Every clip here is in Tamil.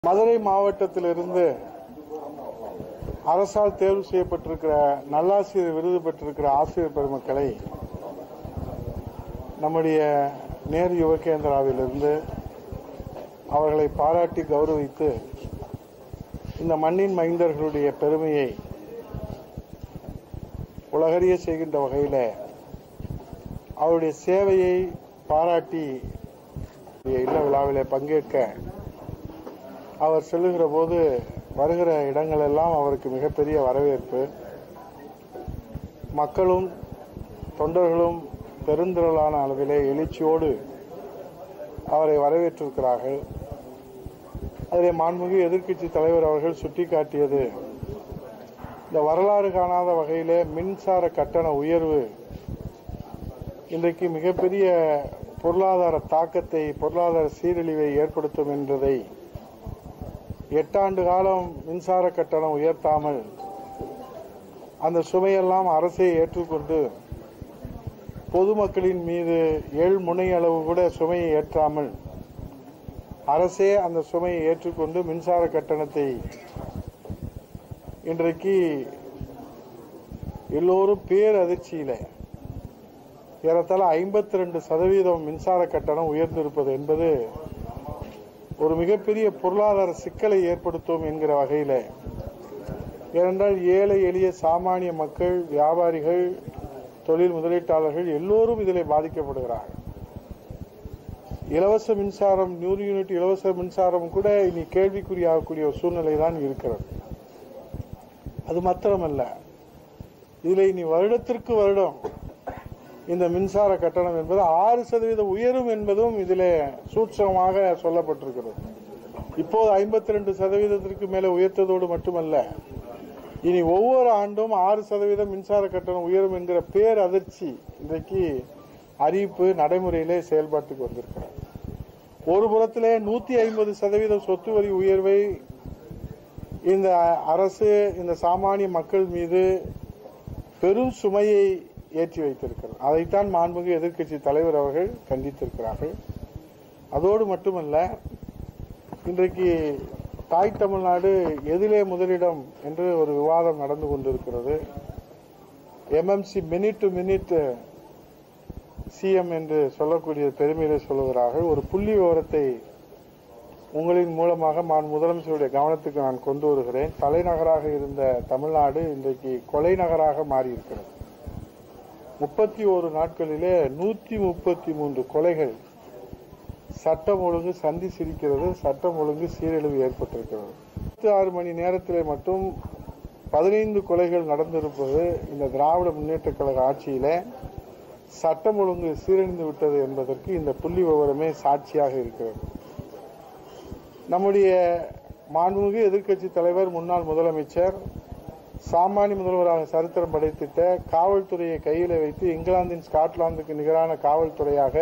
மதுரை மாவட்டத்திலிருந்து அரசால் தேர்வு செய்யப்பட்டிருக்கிற நல்லாசிரியர் விருது பெற்றிருக்கிற ஆசிரியர் பெருமக்களை நம்முடைய நேரு யுவகேந்திராவிலிருந்து அவர்களை பாராட்டி கௌரவித்து இந்த மண்ணின் மைந்தர்களுடைய பெருமையை உலகறிய செய்கின்ற வகையில் அவருடைய சேவையை பாராட்டி இல்ல விழாவிலே பங்கேற்க அவர் செல்லுகிற போது வருகிற இடங்கள் எல்லாம் அவருக்கு மிகப்பெரிய வரவேற்பு மக்களும் தொண்டர்களும் பெருந்திரளான அளவிலே எழுச்சியோடு அவரை வரவேற்றிருக்கிறார்கள் அதிலே மாண்புமிகு எதிர்க்கட்சி தலைவர் அவர்கள் சுட்டிக்காட்டியது இந்த வரலாறு காணாத வகையிலே மின்சார கட்டண உயர்வு இன்றைக்கு மிகப்பெரிய பொருளாதார தாக்கத்தை பொருளாதார சீரழிவை ஏற்படுத்தும் என்றதை எட்டாண்டு காலம் மின்சார கட்டணம் உயர்த்தாமல் அந்த சுமையெல்லாம் அரசே ஏற்றுக்கொண்டு பொதுமக்களின் மீது ஏழு முனை அளவு கூட சுமையை ஏற்றாமல் அரசே அந்த சுமையை ஏற்றுக்கொண்டு மின்சார கட்டணத்தை இன்றைக்கு எல்லோரும் பேரதிர்ச்சியில ஏறத்தாழ ஐம்பத்தி ரெண்டு சதவீதம் மின்சார கட்டணம் உயர்ந்திருப்பது என்பது ஒரு மிகப்பெரிய பொருளாதார சிக்கலை ஏற்படுத்தும் என்கிற வகையில் ஏனென்றால் ஏழை எளிய சாமானிய மக்கள் வியாபாரிகள் தொழில் முதலீட்டாளர்கள் எல்லோரும் இதில் பாதிக்கப்படுகிறார்கள் இலவச மின்சாரம் நூறு யூனிட் இலவச மின்சாரம் கூட இனி கேள்விக்குறியாகக்கூடிய ஒரு சூழ்நிலை தான் இருக்கிறது அது மாத்திரமல்ல இதில் இனி வருடத்திற்கு வருடம் இந்த மின்சார கட்டணம் என்பது ஆறு சதவீத உயரும் என்பதும் இதில் சூட்சமாக சொல்லப்பட்டிருக்கிறது இப்போது ஐம்பத்தி ரெண்டு சதவீதத்திற்கு மேலே உயர்த்ததோடு மட்டுமல்ல இனி ஒவ்வொரு ஆண்டும் ஆறு சதவீதம் மின்சார கட்டணம் உயரும் என்கிற பேர் அதிர்ச்சி இன்றைக்கு அறிவிப்பு நடைமுறையிலே செயல்பாட்டுக்கு வந்திருக்கிறது ஒரு புறத்திலே நூத்தி ஐம்பது சதவீத சொத்து வரி உயர்வை இந்த அரசு இந்த சாமானிய மக்கள் மீது பெரும் சுமையை ஏற்றி வைத்திருக்கிறது அதைத்தான் மாண்புமிகு எதிர்க்கட்சி தலைவர் அவர்கள் கண்டித்திருக்கிறார்கள் அதோடு மட்டுமல்ல இன்றைக்கு தாய் தமிழ்நாடு எதிலே முதலிடம் என்று ஒரு விவாதம் நடந்து கொண்டிருக்கிறது MMC minute to minute CM என்று சொல்லக்கூடிய பெருமையிலே சொல்லுகிறார்கள் ஒரு புள்ளி விவரத்தை உங்களின் மூலமாக நான் முதலமைச்சருடைய கவனத்துக்கு நான் கொண்டு வருகிறேன் தலைநகராக இருந்த தமிழ்நாடு இன்றைக்கு கொலை நகராக மாறியிருக்கிறது முப்பத்தி ஒரு நாட்களிலே நூத்தி முப்பத்தி மூன்று கொலைகள் சட்டம் ஒழுங்கு சந்தி சிரிக்கிறது சட்டம் ஒழுங்கு சீரழிவு ஏற்பட்டிருக்கிறது இருபத்தி ஆறு மணி நேரத்திலே மட்டும் பதினைந்து கொலைகள் நடந்திருப்பது இந்த திராவிட முன்னேற்ற கழக ஆட்சியிலே சட்டம் ஒழுங்கு சீரழிந்து விட்டது என்பதற்கு இந்த புள்ளி விவரமே சாட்சியாக இருக்கிறது நம்முடைய மாண்புமிகு எதிர்க்கட்சி தலைவர் முன்னாள் முதலமைச்சர் சாமானிய முதல்வராக சரித்திரம் படைத்திட்ட காவல்துறையை கையில் வைத்து இங்கிலாந்தின் ஸ்காட்லாந்துக்கு நிகரான காவல்துறையாக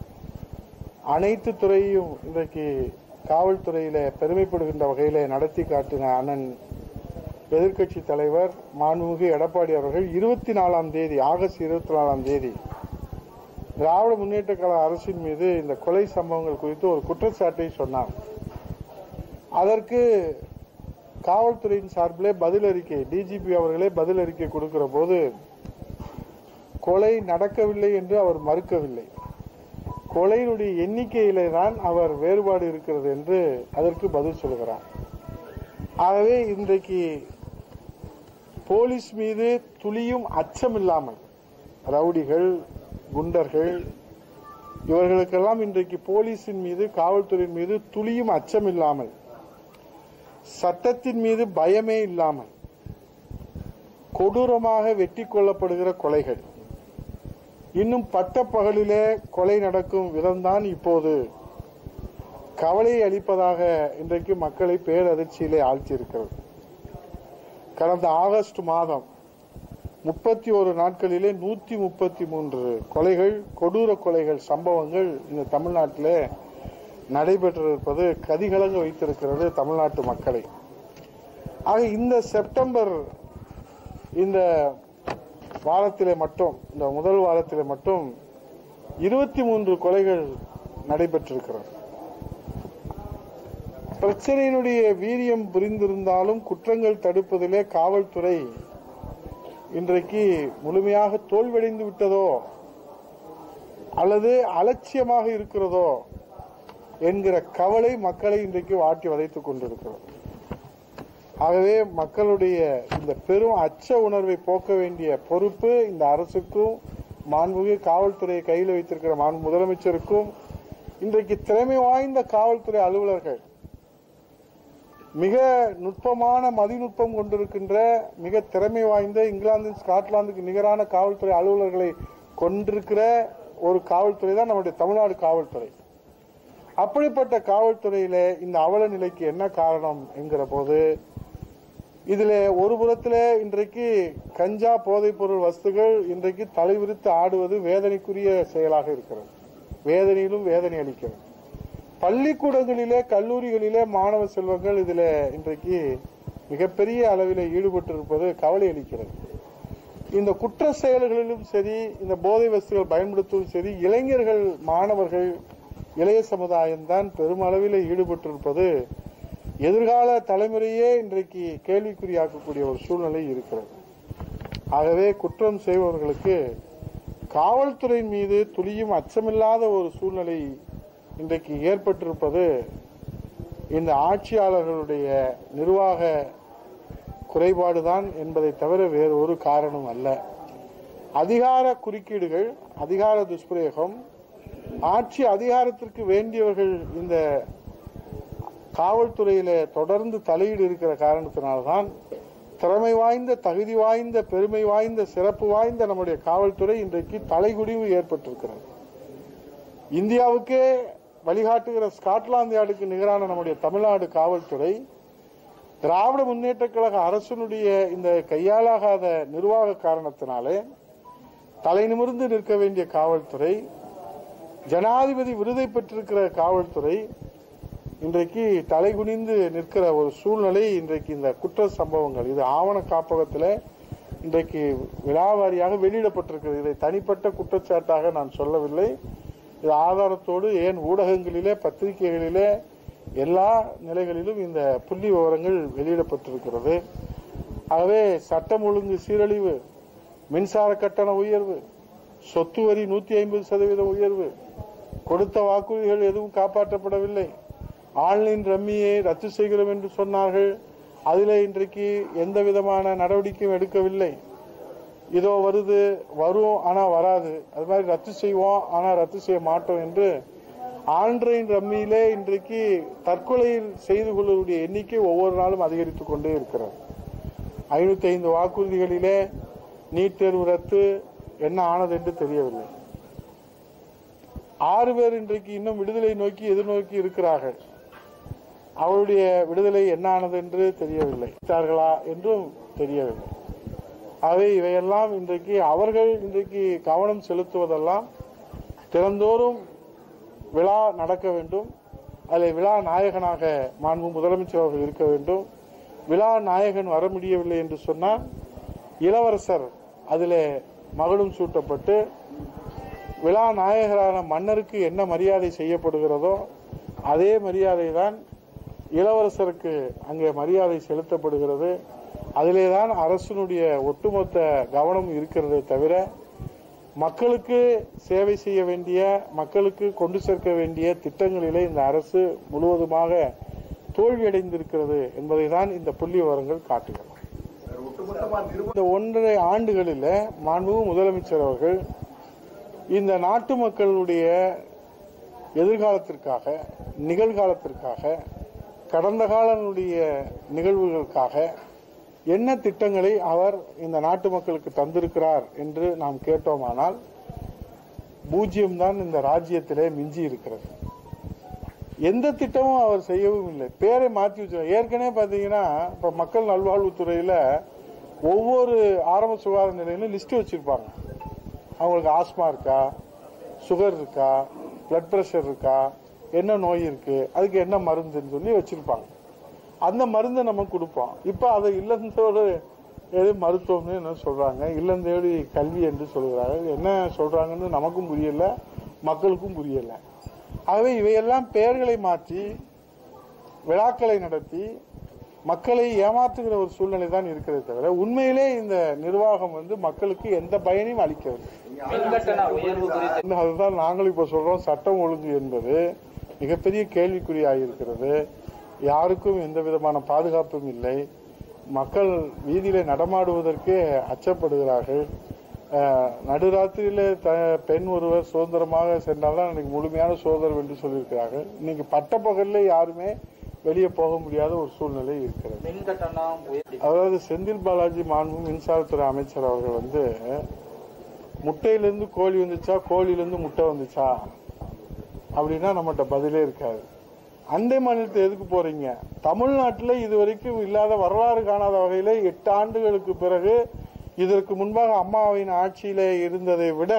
அனைத்து துறையையும் இன்றைக்கு காவல்துறையில பெருமைப்படுகின்ற வகையில நடத்தி காட்டின அண்ணன் எதிர்க்கட்சி தலைவர் மாண்புமிகு எடப்பாடி அவர்கள் இருபத்தி நாலாம் தேதி ஆகஸ்ட் இருபத்தி நாலாம் தேதி திராவிட முன்னேற்ற கழக அரசின் மீது இந்த கொலை சம்பவங்கள் குறித்து ஒரு குற்றச்சாட்டை சொன்னார் அதற்கு காவல்துறையின் சார்பிலே பதில் அறிக்கை டிஜிபி அவர்களே பதில் அறிக்கை கொடுக்கிற போது கொலை நடக்கவில்லை என்று அவர் மறுக்கவில்லை கொலையினுடைய எண்ணிக்கையிலே தான் அவர் வேறுபாடு இருக்கிறது என்று அதற்கு பதில் சொல்கிறார் ஆகவே இன்றைக்கு போலீஸ் மீது துளியும் அச்சம் இல்லாமல் ரவுடிகள் குண்டர்கள் இவர்களுக்கெல்லாம் இன்றைக்கு போலீசின் மீது காவல்துறையின் மீது துளியும் அச்சம் இல்லாமல் சட்டத்தின் மீது பயமே இல்லாமல் கொடூரமாக வெட்டி கொல்லப்படுகிற கொலைகள் இன்னும் பட்ட பகலிலே கொலை நடக்கும் விதம்தான் இப்போது கவலையை அளிப்பதாக இன்றைக்கு மக்களை பேரதிர்ச்சியிலே ஆழ்த்தியிருக்கிறது கடந்த ஆகஸ்ட் மாதம் முப்பத்தி ஒரு நாட்களிலே நூத்தி முப்பத்தி மூன்று கொலைகள் கொடூர கொலைகள் சம்பவங்கள் இந்த தமிழ்நாட்டிலே நடைபெற்றிருப்பது கதிகலங்க வைத்திருக்கிறது தமிழ்நாட்டு மக்களை ஆக இந்த செப்டம்பர் இந்த வாரத்திலே மட்டும் இந்த முதல் வாரத்திலே மட்டும் இருபத்தி மூன்று கொலைகள் நடைபெற்றிருக்கிறது பிரச்சனையினுடைய வீரியம் புரிந்திருந்தாலும் குற்றங்கள் தடுப்பதிலே காவல்துறை இன்றைக்கு முழுமையாக தோல்வடைந்து விட்டதோ அல்லது அலட்சியமாக இருக்கிறதோ என்கிற கவலை மக்களை இன்றைக்கு வாட்டி வதைத்துக் கொண்டிருக்கிறது ஆகவே மக்களுடைய இந்த பெரும் அச்ச உணர்வை போக்க வேண்டிய பொறுப்பு இந்த அரசுக்கும் மாண்புமிகு காவல்துறையை கையில் வைத்திருக்கிற மாண்பு முதலமைச்சருக்கும் இன்றைக்கு திறமை வாய்ந்த காவல்துறை அலுவலர்கள் மிக நுட்பமான மதிநுட்பம் கொண்டிருக்கின்ற மிக திறமை வாய்ந்த இங்கிலாந்து ஸ்காட்லாந்துக்கு நிகரான காவல்துறை அலுவலர்களை கொண்டிருக்கிற ஒரு காவல்துறை தான் நம்முடைய தமிழ்நாடு காவல்துறை அப்படிப்பட்ட காவல்துறையில இந்த அவல நிலைக்கு என்ன காரணம் என்கிற போது இதுல ஒரு புறத்துல இன்றைக்கு கஞ்சா போதைப் பொருள் வஸ்துகள் இன்றைக்கு தலைவிரித்து ஆடுவது வேதனைக்குரிய செயலாக இருக்கிறது வேதனையிலும் வேதனை அளிக்கிறது பள்ளிக்கூடங்களிலே கல்லூரிகளிலே மாணவ செல்வங்கள் இதுல இன்றைக்கு மிகப்பெரிய அளவில் ஈடுபட்டிருப்பது கவலை அளிக்கிறது இந்த குற்ற செயல்களிலும் சரி இந்த போதை வஸ்துகள் பயன்படுத்துவதும் சரி இளைஞர்கள் மாணவர்கள் இளைய சமுதாயம் தான் பெருமளவில் ஈடுபட்டிருப்பது எதிர்கால தலைமுறையே இன்றைக்கு கேள்விக்குறியாக்கக்கூடிய ஒரு சூழ்நிலை இருக்கிறது ஆகவே குற்றம் செய்பவர்களுக்கு காவல்துறை மீது துளியும் அச்சமில்லாத ஒரு சூழ்நிலை இன்றைக்கு ஏற்பட்டிருப்பது இந்த ஆட்சியாளர்களுடைய நிர்வாக குறைபாடுதான் என்பதை தவிர வேறு ஒரு காரணம் அல்ல அதிகார குறுக்கீடுகள் அதிகார துஷ்பிரயோகம் ஆட்சி அதிகாரத்திற்கு வேண்டியவர்கள் இந்த காவல்துறையில தொடர்ந்து தலையீடு இருக்கிற காரணத்தினால்தான் திறமை வாய்ந்த தகுதி வாய்ந்த பெருமை வாய்ந்த சிறப்பு வாய்ந்த நம்முடைய காவல்துறை இன்றைக்கு தலைகுடிவு ஏற்பட்டிருக்கிறது இந்தியாவுக்கே வழிகாட்டுகிற ஸ்காட்லாந்து யார்டுக்கு நிகரான நம்முடைய தமிழ்நாடு காவல்துறை திராவிட முன்னேற்ற கழக அரசனுடைய இந்த கையாளாகாத நிர்வாக காரணத்தினாலே தலை நிமிர்ந்து நிற்க வேண்டிய காவல்துறை ஜனாதிபதி விருதை பெற்றிருக்கிற காவல்துறை இன்றைக்கு தலைகுனிந்து நிற்கிற ஒரு சூழ்நிலை இன்றைக்கு இந்த குற்ற சம்பவங்கள் இது ஆவண காப்பகத்தில் இன்றைக்கு விழாவாரியாக வெளியிடப்பட்டிருக்கிறது இதை தனிப்பட்ட குற்றச்சாட்டாக நான் சொல்லவில்லை இது ஆதாரத்தோடு ஏன் ஊடகங்களிலே பத்திரிகைகளிலே எல்லா நிலைகளிலும் இந்த புள்ளி விவரங்கள் வெளியிடப்பட்டிருக்கிறது ஆகவே சட்டம் ஒழுங்கு சீரழிவு மின்சார கட்டண உயர்வு சொத்து வரி நூத்தி ஐம்பது சதவீத உயர்வு கொடுத்த வாக்குறுதிகள் எதுவும் காப்பாற்றப்படவில்லை ஆன்லைன் ரம்மியை ரத்து செய்கிறோம் என்று சொன்னார்கள் அதில் இன்றைக்கு எந்த விதமான நடவடிக்கையும் எடுக்கவில்லை இதோ வருது வரும் ஆனா வராது அது மாதிரி ரத்து செய்வோம் ஆனா ரத்து செய்ய மாட்டோம் என்று ஆன்லைன் ரம்மியிலே இன்றைக்கு தற்கொலை செய்து கொள்வதுடைய எண்ணிக்கை ஒவ்வொரு நாளும் அதிகரித்துக் கொண்டே இருக்கிறது ஐநூத்தி ஐந்து வாக்குறுதிகளிலே நீட் தேர்வு ரத்து என்ன ஆனது என்று தெரியவில்லை ஆறு பேர் இன்றைக்கு இன்னும் விடுதலை நோக்கி எதிர்நோக்கி இருக்கிறார்கள் அவருடைய விடுதலை என்ன ஆனது என்று தெரியவில்லை விட்டார்களா என்றும் தெரியவில்லை ஆகவே இவையெல்லாம் இன்றைக்கு அவர்கள் இன்றைக்கு கவனம் செலுத்துவதெல்லாம் திறந்தோறும் விழா நடக்க வேண்டும் அதில் விழா நாயகனாக மாண்பு முதலமைச்சர் அவர்கள் இருக்க வேண்டும் விழா நாயகன் வர முடியவில்லை என்று சொன்னால் இளவரசர் அதிலே மகளும் சூட்டப்பட்டு விழா நாயகரான மன்னருக்கு என்ன மரியாதை செய்யப்படுகிறதோ அதே மரியாதை தான் இளவரசருக்கு அங்கே மரியாதை செலுத்தப்படுகிறது அதிலேதான் அரசனுடைய ஒட்டுமொத்த கவனம் இருக்கிறதே தவிர மக்களுக்கு சேவை செய்ய வேண்டிய மக்களுக்கு கொண்டு சேர்க்க வேண்டிய திட்டங்களிலே இந்த அரசு முழுவதுமாக தோல்வியடைந்திருக்கிறது என்பதை தான் இந்த புள்ளி விவரங்கள் காட்டுகிறது இந்த ஒன்றரை ஆண்டுகளில் மாண்புமிகு முதலமைச்சர் அவர்கள் இந்த நாட்டு மக்களுடைய எதிர்காலத்திற்காக நிகழ்காலத்திற்காக கடந்த காலனுடைய நிகழ்வுகளுக்காக என்ன திட்டங்களை அவர் இந்த நாட்டு மக்களுக்கு தந்திருக்கிறார் என்று நாம் கேட்டோமானால் பூஜ்ஜியம் தான் இந்த ராஜ்யத்திலே மிஞ்சி இருக்கிறது எந்த திட்டமும் அவர் செய்யவும் இல்லை பேரை மாற்றி வச்சு ஏற்கனவே பாத்தீங்கன்னா இப்ப மக்கள் நல்வாழ்வுத்துறையில ஒவ்வொரு ஆரம்ப சுகாதார நிலையிலும் லிஸ்ட் வச்சிருப்பாங்க அவங்களுக்கு ஆஸ்மா இருக்கா சுகர் இருக்கா பிளட் பிரஷர் இருக்கா என்ன நோய் இருக்கு அதுக்கு என்ன மருந்துன்னு சொல்லி வச்சிருப்பாங்க அந்த மருந்தை நம்ம கொடுப்போம் இப்ப அதை இல்லந்தோடு எது மருத்துவம்னு என்ன சொல்றாங்க இல்லந்தேடி கல்வி என்று சொல்கிறாங்க என்ன சொல்றாங்கன்னு நமக்கும் புரியல மக்களுக்கும் புரியல ஆகவே இவையெல்லாம் பெயர்களை மாற்றி விழாக்களை நடத்தி மக்களை ஏமாற்றுகிற ஒரு சூழ்நிலை தான் இருக்கிறதே தவிர உண்மையிலே இந்த நிர்வாகம் வந்து மக்களுக்கு எந்த பயனையும் அளிக்கவில்லை மின்கட்டண உயர்வு குறித்து இன்னும் அதுதான் நாங்களும் இப்ப சொல்றோம் சட்டம் ஒழுங்கு என்பது மிகப்பெரிய கேள்விக்குறியாயிருக்கிறது யாருக்கும் எந்த விதமான பாதுகாப்பும் இல்லை மக்கள் வீதியில நடமாடுவதற்கே அச்சப்படுகிறார்கள் அஹ், நடுராத்திரியில த பெண் ஒருவர் சுதந்திரமாக சென்றால்தான் இன்னைக்கு முழுமையான சுதந்திரம் என்று சொல்லியிருக்கிறார்கள் இன்னைக்கு பட்டப்பகல்ல யாருமே வெளியே போக முடியாத ஒரு சூழ்நிலை இருக்கிறது மின்கட்டணம் உயர்வு அதாவது செந்தில் பாலாஜி மாண்பு மின்சாரத்துறை அமைச்சர் அவர்கள் வந்து முட்டையிலிருந்து கோழி வந்துச்சா கோழியிலிருந்து முட்டை வந்துச்சா அப்படின்னா நம்மகிட்ட பதிலே இருக்காது அண்டை மாநிலத்தை எதுக்கு போறீங்க தமிழ்நாட்டில் இதுவரைக்கும் இல்லாத வரலாறு காணாத வகையில எட்டு ஆண்டுகளுக்கு பிறகு இதற்கு முன்பாக அம்மாவின் ஆட்சியில இருந்ததை விட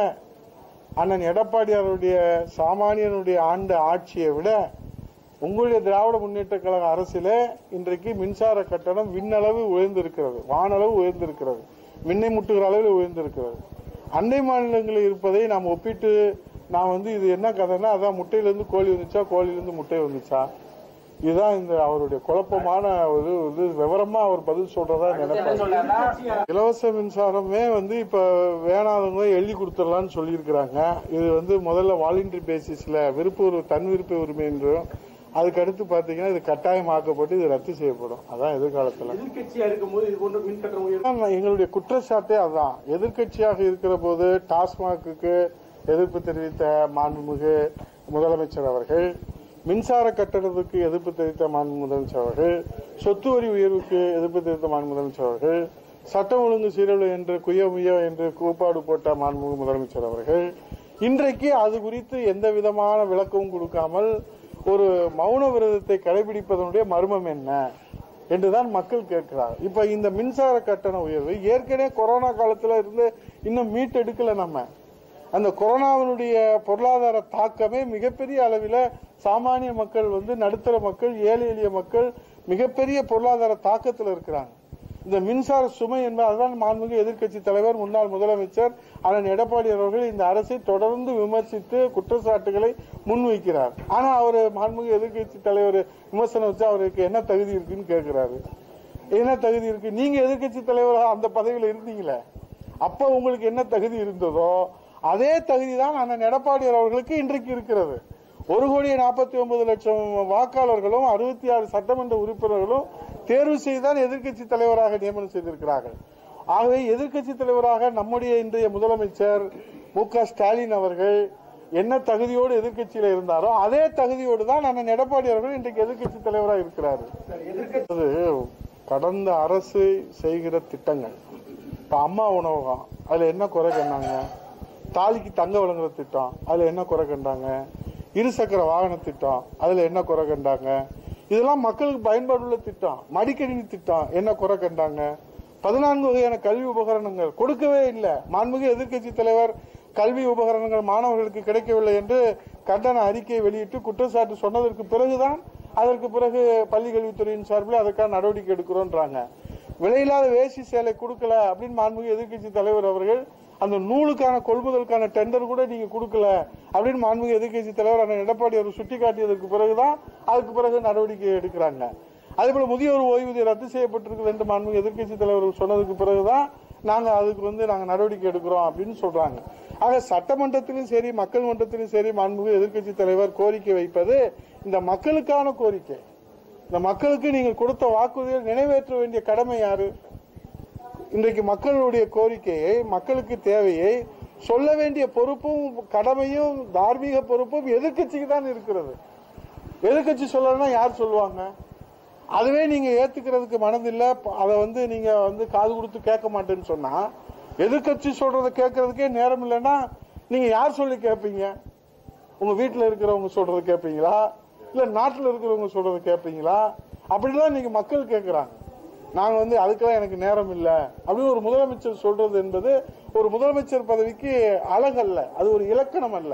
அண்ணன் எடப்பாடியாருடைய சாமானியனுடைய ஆண்டு ஆட்சியை விட உங்களுடைய திராவிட முன்னேற்ற கழக அரசில இன்றைக்கு மின்சார கட்டணம் விண்ணளவு உயர்ந்திருக்கிறது வானளவு உயர்ந்திருக்கிறது விண்ணை முட்டுகிற அளவில் உயர்ந்திருக்கிறது அண்டை மாநிலங்களில் இருப்பதை நாம் ஒப்பிட்டு நான் வந்து இது என்ன கதைன்னா அதான் முட்டையிலிருந்து கோழி வந்துச்சா கோழியிலிருந்து முட்டை வந்துச்சா இதுதான் இந்த அவருடைய குழப்பமான ஒரு இது விவரமா அவர் பதில் சொல்றதா என்ன நினைப்பாரு சொல்றாருன்னா இலவச மின்சாரமே வந்து இப்ப வேணாதவங்க எழுதி கொடுத்துடலாம்னு சொல்லியிருக்கிறாங்க இது வந்து முதல்ல வாலண்டரி பேசிஸ்ல விருப்ப உரிமை தன் விருப்ப உரிமை என்றும் அதுக்கு அடுத்து பாத்தீங்கன்னா இது கட்டாயமாக்கப்பட்டு இது ரத்து செய்யப்படும் அதான் எதிர்காலத்துல எதிர்க்கட்சியா இருக்கும்போது இது போன்ற மின் கட்டணம் உயர்வு அதான் எங்களுடைய குற்றச்சாட்டே அதான் எதிர்க்கட்சியாக இருக்கிற போது டாஸ்மாகுக்கு எதிர்ப்பு தெரிவித்த மாண்புமிகு முதலமைச்சர் அவர்கள் மின்சார கட்டணத்துக்கு எதிர்ப்பு தெரிவித்த மாண்பு முதலமைச்சர் அவர்கள் சொத்து வரி உயர்வுக்கு எதிர்ப்பு தெரிவித்த மாண்பு முதலமைச்சர் அவர்கள் சட்டம் ஒழுங்கு சீரழிவு என்று குயமுய என்று கூப்பாடு போட்ட மாண்புமிகு முதலமைச்சர் அவர்கள் இன்றைக்கு அது குறித்து எந்த விதமான விளக்கமும் கொடுக்காமல் ஒரு மௌன விரதத்தை கடைபிடிப்பதனுடைய மர்மம் என்ன என்றுதான் மக்கள் கேட்கிறார் இப்ப இந்த மின்சார கட்டண உயர்வு ஏற்கனவே கொரோனா காலத்துல இருந்து இன்னும் மீட்டெடுக்கல நம்ம அந்த கொரோனாவினுடைய பொருளாதார தாக்கமே மிகப்பெரிய அளவில் சாமானிய மக்கள் வந்து நடுத்தர மக்கள் ஏழை எளிய மக்கள் மிகப்பெரிய பொருளாதார தாக்கத்தில் இருக்கிறாங்க இந்த மின்சார சுமை என்பது அதுதான் மாண்புமிகு எதிர்க்கட்சி தலைவர் முன்னாள் முதலமைச்சர் அண்ணன் எடப்பாடி அவர்கள் இந்த அரசை தொடர்ந்து விமர்சித்து குற்றச்சாட்டுகளை முன்வைக்கிறார் ஆனா அவர் மாண்புமிகு எதிர்க்கட்சி தலைவர் விமர்சனம் வச்சு அவருக்கு என்ன தகுதி இருக்குன்னு கேட்கிறாரு என்ன தகுதி இருக்கு நீங்க எதிர்க்கட்சி தலைவராக அந்த பதவியில இருந்தீங்களே அப்ப உங்களுக்கு என்ன தகுதி இருந்ததோ அதே தகுதி தான் அண்ணன் எடப்பாடியார் அவர்களுக்கு இன்றைக்கு இருக்கிறது ஒரு கோடியே நாற்பத்தி ஒன்பது லட்சம் வாக்காளர்களும் அறுபத்தி ஆறு சட்டமன்ற உறுப்பினர்களும் தேர்வு செய்துதான் எதிர்க்கட்சி தலைவராக நியமனம் செய்திருக்கிறார்கள் ஆகவே எதிர்க்கட்சி தலைவராக நம்முடைய இன்றைய முதலமைச்சர் மு க ஸ்டாலின் அவர்கள் என்ன தகுதியோடு எதிர்க்கட்சியில இருந்தாரோ அதே தகுதியோடு தான் அண்ணன் எடப்பாடி அவர்கள் இன்றைக்கு எதிர்க்கட்சி தலைவராக இருக்கிறாரு அது கடந்த அரசு செய்கிற திட்டங்கள் இப்ப அம்மா உணவகம் அதுல என்ன குறை கண்டாங்க தாலிக்கு தங்க வழங்குற திட்டம் அதுல என்ன குறை கண்டாங்க இருசக்கர வாகன திட்டம் அதுல என்ன குறை கண்டாங்க இதெல்லாம் மக்களுக்கு பயன்பாடுள்ள திட்டம் மடிக்கணினி திட்டம் என்ன குறை கண்டாங்க பதினான்கு வகையான கல்வி உபகரணங்கள் கொடுக்கவே இல்லை மாண்புமிகு எதிர்க்கட்சி தலைவர் கல்வி உபகரணங்கள் மாணவர்களுக்கு கிடைக்கவில்லை என்று கண்டன அறிக்கையை வெளியிட்டு குற்றச்சாட்டு சொன்னதற்கு பிறகுதான் அதற்கு பிறகு பள்ளி கல்வித்துறையின் சார்பில் அதற்கான நடவடிக்கை எடுக்கிறோன்றாங்க விலையில்லாத வேஷ்டி சேலை கொடுக்கல அப்படின்னு மாண்புமிகு எதிர்க்கட்சி தலைவர் அவர்கள் அந்த நூலுக்கான கொள்முதலுக்கான டெண்டர் கூட நீங்க கொடுக்கல அப்படின்னு மாண்புமிகு எதிர்க்கட்சி தலைவர் அண்ணன் எடப்பாடி அவர் சுட்டிக்காட்டியதற்கு பிறகுதான் அதுக்கு பிறகு நடவடிக்கை எடுக்கிறாங்க அதே போல முதியோர் ஓய்வூதியம் ரத்து செய்யப்பட்டிருக்குது என்று மாண்புமிகு எதிர்க்கட்சி தலைவர் சொன்னதுக்கு பிறகுதான் நாங்க அதுக்கு வந்து நாங்க நடவடிக்கை எடுக்கிறோம் அப்படின்னு சொல்றாங்க ஆக சட்டமன்றத்திலும் சரி மக்கள் மன்றத்திலும் சரி மாண்புமிகு எதிர்க்கட்சி தலைவர் கோரிக்கை வைப்பது இந்த மக்களுக்கான கோரிக்கை இந்த மக்களுக்கு நீங்கள் கொடுத்த வாக்குறுதியை நிறைவேற்ற வேண்டிய கடமை யாரு இன்றைக்கு மக்களுடைய கோரிக்கையை மக்களுக்கு தேவையை சொல்ல வேண்டிய பொறுப்பும் கடமையும் தார்மீக பொறுப்பும் எதிர்க்கட்சிக்கு தான் இருக்கிறது எதிர்க்கட்சி சொல்லணும்னா யார் சொல்லுவாங்க அதுவே நீங்க ஏத்துக்கிறதுக்கு மனதில்ல அதை வந்து நீங்க வந்து காது கொடுத்து கேட்க மாட்டேன்னு சொன்னா எதிர்க்கட்சி சொல்றதை கேட்கறதுக்கே நேரம் இல்லைன்னா நீங்க யார் சொல்லி கேட்பீங்க உங்க வீட்டுல இருக்கிறவங்க சொல்றதை கேட்பீங்களா இல்ல நாட்டுல இருக்கிறவங்க சொல்றதை கேட்பீங்களா அப்படிதான் நீங்க மக்கள் கேட்கறாங்க நாங்க வந்து அதுக்கெல்லாம் எனக்கு நேரம் இல்ல அப்படின்னு ஒரு முதலமைச்சர் சொல்றது என்பது ஒரு முதலமைச்சர் பதவிக்கு அழகல்ல அது ஒரு இலக்கணம் அல்ல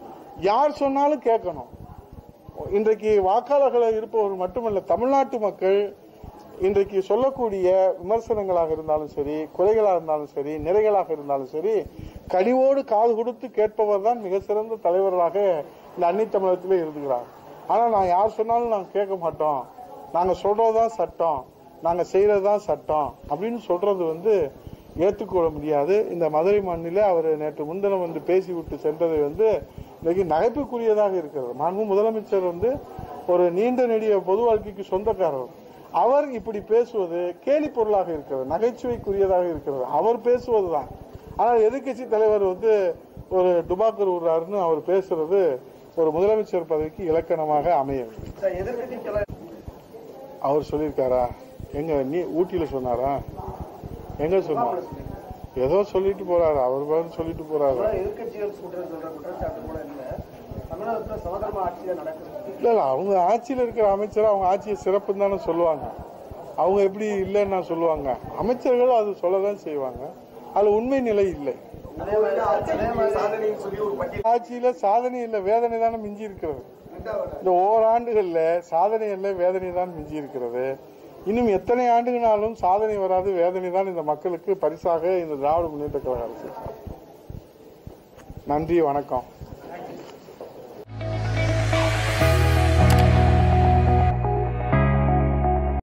யார் சொன்னாலும் கேட்கணும் இன்றைக்கு வாக்காளர்களாக இருப்பவர்கள் மட்டுமல்ல தமிழ்நாட்டு மக்கள் இன்றைக்கு சொல்லக்கூடிய விமர்சனங்களாக இருந்தாலும் சரி குறைகளாக இருந்தாலும் சரி நிறைகளாக இருந்தாலும் சரி கனிவோடு காது கொடுத்து கேட்பவர் தான் மிக சிறந்த தலைவர்களாக இந்த அன்னை தமிழகத்திலே இருக்கிறார் ஆனா நான் யார் சொன்னாலும் நாங்க கேட்க மாட்டோம் நாங்க சொல்றதுதான் சட்டம் நாங்க செய்யறதுதான் சட்டம் அப்படின்னு சொல்றது வந்து ஏற்றுக்கொள்ள முடியாது இந்த மதுரை மண்ணில அவர் நேற்று முன்தினம் வந்து பேசிவிட்டு சென்றது வந்து இன்னைக்கு நகைப்புக்குரியதாக இருக்கிறது மாண்பு முதலமைச்சர் வந்து ஒரு நீண்ட நெடிய பொது வாழ்க்கைக்கு சொந்தக்காரர் அவர் இப்படி பேசுவது கேலி பொருளாக இருக்கிறது நகைச்சுவைக்குரியதாக இருக்கிறது அவர் பேசுவதுதான் ஆனால் எதிர்க்கட்சி தலைவர் வந்து ஒரு டுபாக்கர் விடுறாருன்னு அவர் பேசுறது ஒரு முதலமைச்சர் பதவிக்கு இலக்கணமாக அமையவில்லை சார் எதிர்க்கட்சி தலைவர் அவர் சொல்லியிருக்காரா எங்க நீ ஊட்டியில சொன்னாரா எங்க சொன்னார் ஏதோ சொல்லிட்டு போறாரு அவர் பாரு சொல்லிட்டு போறாரு எதிர்க்கட்சிகள் குற்றம் சொல்ற குற்றச்சாட்டு கூட இல்ல தமிழகத்துல சமதர்ம ஆட்சியா நடக்குது இல்ல இல்ல அவங்க ஆட்சியில் இருக்கிற அமைச்சர் அவங்க ஆட்சியை சிறப்புன்னு தானே சொல்லுவாங்க அவங்க எப்படி இல்லைன்னா சொல்லுவாங்க அமைச்சர்கள் அது சொல்லதான் செய்வாங்க அது உண்மை நிலை இல்லை அதே மாதிரி அதே மாதிரி சாதனைன்னு சொல்லி ஒரு பட்டியல் ஆட்சியில சாதனை இல்லை வேதனை தானே மிஞ்சி இருக்கிறது இந்த ஓராண்டுகள்ல சாதனை இல்லை வேதனை தான் மிஞ்சி இருக்கிறது இன்னும் எத்தனை ஆண்டுகளாலும் சாதனை வராது வேதனை தான் இந்த மக்களுக்கு பரிசாக இந்த திராவிட முன்னேற்ற கழக அரசு நன்றி வணக்கம்